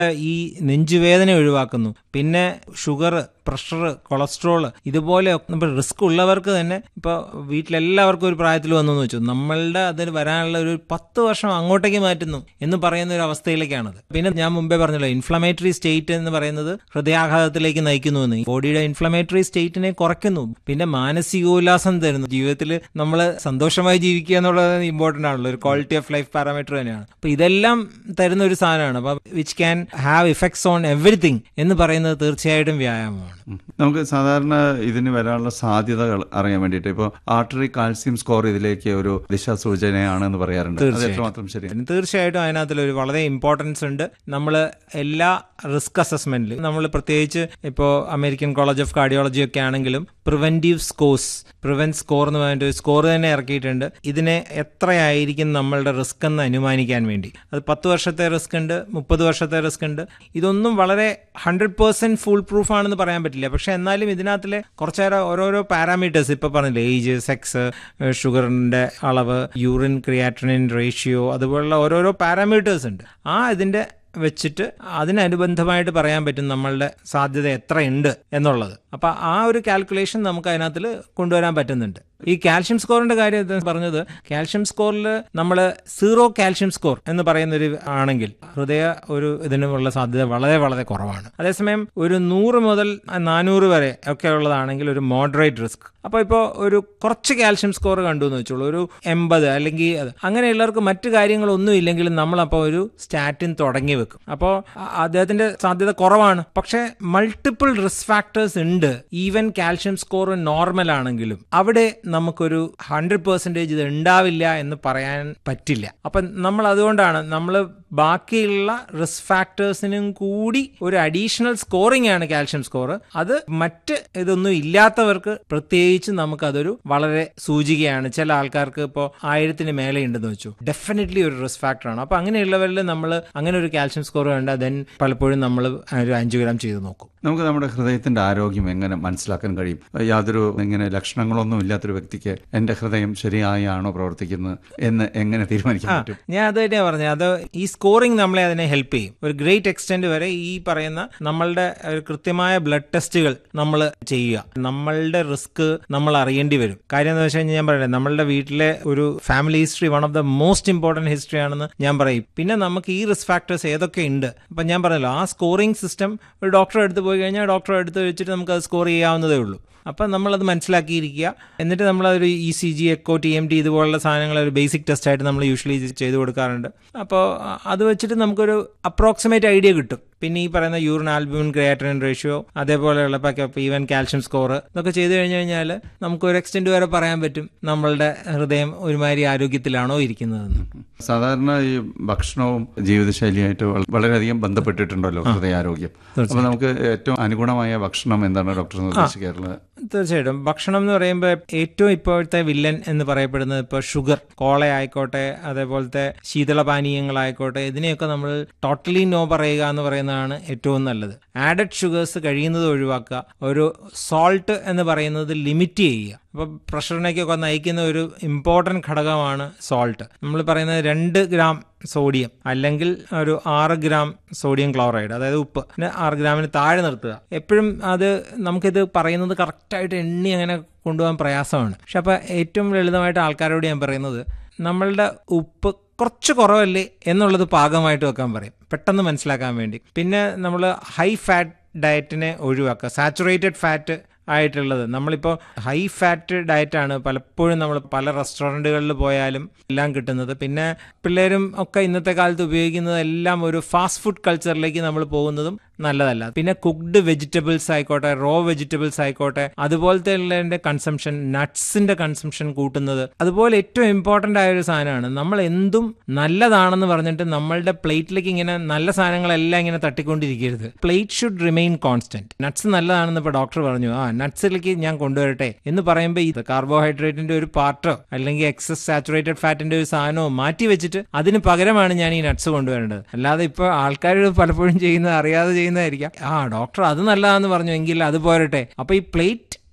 ഈ നെഞ്ചുവേദന ഒഴിവാക്കുന്നു പിന്നെ ഷുഗർ പ്രഷർ കൊളസ്ട്രോൾ ഇതുപോലെ നമ്മൾ റിസ്ക് ഉള്ളവർക്ക് തന്നെ ഇപ്പോൾ വീട്ടിലെല്ലാവർക്കും ഒരു പ്രായത്തിൽ വന്നു എന്ന് വെച്ചു നമ്മളുടെ അതിന് വരാനുള്ള ഒരു പത്ത് വർഷം അങ്ങോട്ടേക്ക് മാറ്റുന്നു എന്ന് പറയുന്ന ഒരു അവസ്ഥയിലേക്കാണത് പിന്നെ ഞാൻ മുമ്പേ പറഞ്ഞല്ലോ ഇൻഫ്ലമേറ്ററി സ്റ്റേറ്റ് എന്ന് പറയുന്നത് ഹൃദയാഘാതത്തിലേക്ക് നയിക്കുന്നു എന്ന് ബോഡിയുടെ ഇൻഫ്ലമേറ്ററി സ്റ്റേറ്റിനെ കുറയ്ക്കുന്നു പിന്നെ മാനസികോല്ലാസം തരുന്നു ജീവിതത്തിൽ നമ്മൾ സന്തോഷമായി ജീവിക്കുക എന്നുള്ളത് ഇമ്പോർട്ടൻ്റ് ആണല്ലോ ഒരു ക്വാളിറ്റി ഓഫ് ലൈഫ് പാരാമീറ്റർ തന്നെയാണ് അപ്പൊ ഇതെല്ലാം തരുന്ന ഒരു സാധനമാണ് അപ്പൊ which can have effects on everything എന്ന് പറയുന്നത് തീർച്ചയായിട്ടും വ്യായാമമാണ് ഉം. നമുക്ക് സാധാരണ ഇതിന് വരാനുള്ള സാധ്യതകൾ അറിയാൻ വേണ്ടിയിട്ട് ഇപ്പോൾ ആർട്ടറി കാൽസ്യം സ്കോർ ഇതിലേക്ക് ഒരു ദിശാസൂചനയാണെന്ന് പറയാറുണ്ട് അത് എത്രമാത്രം ശരിയാണ് പിന്നെ തീർച്ചയായിട്ടും അതിനകത്തിൽ ഒരു വളരെ ഇമ്പോർട്ടൻസ് ഉണ്ട് നമ്മൾ എല്ലാ റിസ്ക് അസസ്മെന്റിൽ നമ്മൾ പ്രത്യേകിച്ച് ഇപ്പോൾ അമേരിക്കൻ കോളേജ് ഓഫ് കാർഡിയോളജി ഒക്കെ ആണെങ്കിലും പ്രിവെന്റീവ് സ്കോർസ് പ്രിവെന്റ് സ്കോർ എന്ന് പറഞ്ഞിട്ട് ഒരു സ്കോർ തന്നെ ഇറക്കിയിട്ടുണ്ട് ഇതിനെ എത്രയായിരിക്കും നമ്മളുടെ റിസ്ക് എന്ന് അനുമാനിക്കാൻ വേണ്ടി അത് പത്ത് വർഷത്തെ റിസ്ക് ഉണ്ട് മുപ്പത് വർഷത്തെ റിസ്ക് ഉണ്ട് ഇതൊന്നും വളരെ ഹൺഡ്രഡ് പേഴ്സെന്റ് ഫുൾ പ്രൂഫ് ആണെന്ന് പറയാൻ പറ്റില്ല പക്ഷെ എന്നാലും ഇതിനകത്തിലെ കുറച്ചേറെ ഓരോരോ പാരാമീറ്റേഴ്സ് ഇപ്പൊ പറഞ്ഞില്ലേ ഏജ് സെക്സ് ഷുഗറിന്റെ അളവ് യൂറിൻ ക്രിയാറ്റനിൻ റേഷ്യോ അതുപോലുള്ള ഓരോരോ പാരാമീറ്റേഴ്സ് ഉണ്ട് ആ ഇതിന്റെ വെച്ചിട്ട് അതിനനുബന്ധമായിട്ട് പറയാൻ പറ്റും നമ്മളുടെ സാധ്യത എത്രയുണ്ട് എന്നുള്ളത് അപ്പൊ ആ ഒരു കാൽക്കുലേഷൻ നമുക്ക് അതിനകത്തിൽ കൊണ്ടുവരാൻ പറ്റുന്നുണ്ട് ഈ കാൽഷ്യം സ്കോറിന്റെ കാര്യം ഇത് പറഞ്ഞത് കാൽഷ്യം സ്കോറിൽ നമ്മൾ സീറോ കാൽഷ്യം സ്കോർ എന്ന് പറയുന്ന ഒരു ആണെങ്കിൽ ഹൃദയ ഒരു ഇതിനുള്ള സാധ്യത വളരെ വളരെ കുറവാണ് അതേസമയം ഒരു നൂറ് മുതൽ നാനൂറ് വരെ ഒക്കെ ഉള്ളതാണെങ്കിൽ ഒരു മോഡറേറ്റ് റിസ്ക് അപ്പോൾ ഇപ്പോൾ ഒരു കുറച്ച് കാൽഷ്യം സ്കോർ കണ്ടു എന്ന് വെച്ചോളൂ ഒരു എൺപത് അല്ലെങ്കിൽ അത് അങ്ങനെയുള്ളവർക്ക് മറ്റു കാര്യങ്ങളൊന്നും ഇല്ലെങ്കിലും നമ്മളപ്പോൾ ഒരു സ്റ്റാറ്റിൻ തുടങ്ങി വെക്കും അപ്പോൾ അദ്ദേഹത്തിന്റെ സാധ്യത കുറവാണ് പക്ഷേ മൾട്ടിപ്പിൾ റിസ്ക് ഫാക്ടേഴ്സ് ഉണ്ട് ഈവൻ കാൽഷ്യം സ്കോർ നോർമൽ ആണെങ്കിലും അവിടെ നമുക്കൊരു ഹൺഡ്രഡ് പെർസെൻറ്റേജ് ഇത് ഉണ്ടാവില്ല എന്ന് പറയാൻ പറ്റില്ല അപ്പം നമ്മൾ അതുകൊണ്ടാണ് നമ്മൾ ബാക്കിയുള്ള റിസ്ക് ഫാക്ടേഴ്സിനും കൂടി ഒരു അഡീഷണൽ സ്കോറിംഗ് ആണ് കാൽഷ്യം സ്കോർ അത് മറ്റ് ഇതൊന്നും ഇല്ലാത്തവർക്ക് പ്രത്യേകിച്ച് നമുക്കതൊരു വളരെ സൂചികയാണ് ചില ആൾക്കാർക്ക് ഇപ്പോൾ ആയിരത്തിന് മേലെ ഉണ്ടെന്ന് വെച്ചു ഡെഫിനറ്റ്ലി ഒരു റിസ്ക് ഫാക്ടറാണ് അപ്പോൾ അങ്ങനെയുള്ളവരിൽ നമ്മൾ അങ്ങനെ ഒരു കാൽഷ്യം സ്കോർ വേണ്ട ദെൻ പലപ്പോഴും നമ്മൾ ഒരു അഞ്ച് ഗ്രാം ചെയ്ത് നോക്കും നമുക്ക് നമ്മുടെ ഹൃദയത്തിന്റെ ആരോഗ്യം എങ്ങനെ മനസ്സിലാക്കാൻ കഴിയും യാതൊരു ഇങ്ങനെ ലക്ഷണങ്ങളൊന്നും ഇല്ലാത്തൊരു വ്യക്തിക്ക് എന്റെ ഹൃദയം ശരിയായാണോ പ്രവർത്തിക്കുന്നത് എന്ന് എങ്ങനെ തീരുമാനിക്കാൻ പറ്റും ഞാൻ അത് തന്നെയാണ് പറഞ്ഞത് അത് ഈ സ്കോറിംഗ് നമ്മളെ അതിനെ ഹെൽപ്പ് ചെയ്യും ഒരു ഗ്രേറ്റ് എക്സ്റ്റെന്റ് വരെ ഈ പറയുന്ന നമ്മളുടെ ഒരു കൃത്യമായ ബ്ലഡ് ടെസ്റ്റുകൾ നമ്മൾ ചെയ്യുക നമ്മളുടെ റിസ്ക് നമ്മൾ അറിയേണ്ടി വരും കാര്യം എന്ന് വെച്ച് കഴിഞ്ഞാൽ ഞാൻ പറയട്ടെ നമ്മളുടെ വീട്ടിലെ ഒരു family history one of the most important history ആണെന്ന് ഞാൻ പറയും പിന്നെ നമുക്ക് ഈ റിസ്ക് ഫാക്ടേഴ്സ് ഏതൊക്കെ ഉണ്ട് അപ്പം ഞാൻ പറഞ്ഞല്ലോ ആ സ്കോറിംഗ് സിസ്റ്റം ഒരു ഡോക്ടറെ അടുത്ത് പോയി കഴിഞ്ഞാൽ ഡോക്ടറെ അടുത്ത് വെച്ചിട്ട് നമുക്ക് അത് സ്കോർ ചെയ്യാവുന്നതേ ഉള്ളൂ അപ്പം നമ്മളത് മനസ്സിലാക്കിയിരിക്കുക എന്നിട്ട് നമ്മളതൊരു E C G echo T M T ഇതുപോലുള്ള സാധനങ്ങൾ ഒരു ബേസിക് ടെസ്റ്റ് ആയിട്ട് നമ്മൾ യൂഷ്വലി ചെയ്ത് കൊടുക്കാറുണ്ട് അപ്പോൾ അത് വെച്ചിട്ട് നമുക്കൊരു അപ്രോക്സിമേറ്റ് ഐഡിയ കിട്ടും പിന്നെ ഈ പറയുന്ന യൂറിൻ ആൽബ്യൂമിൻ ക്രിയാറ്ററിൻ റേഷ്യോ അതേപോലെയുള്ള ഈവൻ കാൽഷ്യം സ്കോർ ഇതൊക്കെ ചെയ്തു കഴിഞ്ഞു കഴിഞ്ഞാൽ നമുക്ക് ഒരു എക്സ്റ്റെന്റ് വരെ പറയാൻ പറ്റും നമ്മളുടെ ഹൃദയം ഒരുമാതിരി ആരോഗ്യത്തിലാണോ ഇരിക്കുന്നതെന്ന് സാധാരണ ഈ ഭക്ഷണവും ജീവിതശൈലിയായിട്ട് വള- വളരെയധികം ബന്ധപ്പെട്ടിട്ടുണ്ടല്ലോ ഹൃദയാരോഗ്യം അപ്പൊ നമുക്ക് ഏറ്റവും അനുഗുണമായ ഭക്ഷണം എന്താണ് ഡോക്ടർ നിർദ്ദേശിക്കാറുള്ളത് തീർച്ചയായിട്ടും ഭക്ഷണം എന്ന് പറയുമ്പോൾ ഏറ്റവും ഇപ്പോഴത്തെ വില്ലൻ എന്ന് പറയപ്പെടുന്നത് ഇപ്പോൾ ഷുഗർ കോള ആയിക്കോട്ടെ അതേപോലത്തെ ശീതളപാനീയങ്ങളായിക്കോട്ടെ ഇതിനെയൊക്കെ നമ്മൾ ടോട്ടലി നോ പറയുക എന്ന് പറയുന്നതാണ് ഏറ്റവും നല്ലത് ആഡഡ് ഷുഗേഴ്സ് കഴിയുന്നത് ഒഴിവാക്കുക ഒരു സോൾട്ട് എന്ന് പറയുന്നത് ലിമിറ്റ് ചെയ്യുക അപ്പോൾ പ്രഷറിനേക്കൊക്കെ നയിക്കുന്ന ഒരു ഇമ്പോർട്ടൻറ്റ് ഘടകമാണ് സോൾട്ട് നമ്മൾ പറയുന്നത് രണ്ട് ഗ്രാം സോഡിയം അല്ലെങ്കിൽ ഒരു ആറ് ഗ്രാം സോഡിയം ക്ലോറൈഡ് അതായത് ഉപ്പ് പിന്നെ ആറ് ഗ്രാമിന് താഴെ നിർത്തുക എപ്പോഴും അത് നമുക്കിത് പറയുന്നത് കറക്റ്റായിട്ട് എണ്ണി അങ്ങനെ കൊണ്ടുപോകാൻ പ്രയാസമാണ് പക്ഷെ അപ്പോൾ ഏറ്റവും ലളിതമായിട്ട് ആൾക്കാരോട് ഞാൻ പറയുന്നത് നമ്മളുടെ ഉപ്പ് കുറച്ച് കുറവല്ലേ എന്നുള്ളത് പാകമായിട്ട് വെക്കാൻ പറയും പെട്ടെന്ന് മനസ്സിലാക്കാൻ വേണ്ടി പിന്നെ നമ്മൾ ഹൈ ഫാറ്റ് ഡയറ്റിനെ ഒഴിവാക്കുക സാച്ചുറേറ്റഡ് ഫാറ്റ് ആയിട്ടുള്ളത് നമ്മളിപ്പോൾ ഹൈ ഫാറ്റ് ഡയറ്റാണ് പലപ്പോഴും നമ്മൾ പല റെസ്റ്റോറൻറ്റുകളിൽ പോയാലും എല്ലാം കിട്ടുന്നത് പിന്നെ പിള്ളേരും ഒക്കെ ഇന്നത്തെ കാലത്ത് ഉപയോഗിക്കുന്നത് എല്ലാം ഒരു ഫാസ്റ്റ് ഫുഡ് കൾച്ചറിലേക്ക് നമ്മൾ പോകുന്നതും നല്ലതല്ല പിന്നെ കുക്ക്ഡ് വെജിറ്റബിൾസ് ആയിക്കോട്ടെ റോ വെജിറ്റബിൾസ് ആയിക്കോട്ടെ അതുപോലത്തെ ഉള്ളതിന്റെ കൺസംഷൻ നട്ട്സിന്റെ കൺസംഷൻ കൂട്ടുന്നത് അതുപോലെ ഏറ്റവും ഇമ്പോർട്ടന്റ് ആയ ഒരു സാധനമാണ് നമ്മൾ എന്തും നല്ലതാണെന്ന് പറഞ്ഞിട്ട് നമ്മളുടെ പ്ലേറ്റിലേക്ക് ഇങ്ങനെ നല്ല സാധനങ്ങളെല്ലാം ഇങ്ങനെ തട്ടിക്കൊണ്ടിരിക്കരുത് plate should remain constant nuts നല്ലതാണെന്ന് ഇപ്പൊ ഡോക്ടർ പറഞ്ഞു ആ നട്ട്സിലേക്ക് ഞാൻ കൊണ്ടുവരട്ടെ എന്ന് പറയുമ്പോൾ ഈ കാർബോഹൈഡ്രേറ്റിന്റെ ഒരു പാർട്ടോ അല്ലെങ്കിൽ എക്സസ് സാച്ചുറേറ്റഡ് ഫാറ്റിന്റെ ഒരു സാധനമോ മാറ്റി വെച്ചിട്ട് അതിന് പകരമാണ് ഞാൻ ഈ നട്ട്സ് കൊണ്ടുവരേണ്ടത് അല്ലാതെ ഇപ്പോൾ ആൾക്കാർ പലപ്പോഴും ചെയ്യുന്നത് അറിയാതെ ചെയ്യുന്നതായിരിക്കാം ആ ഡോക്ടർ അത് നല്ലതാന്ന് പറഞ്ഞു എങ്കിൽ അത് പോരട്ടെ അപ്പൊ ഈ plate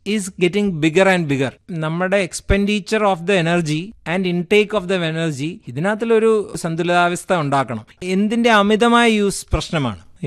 is getting bigger and bigger നമ്മുടെ expenditure of the energy and intake of the energy ഇതിനകത്തിലൊരു സന്തുലിതാവസ്ഥ ഉണ്ടാക്കണം എന്തിന്റെ അമിതമായ യൂസ് പ്രശ്നമാണ്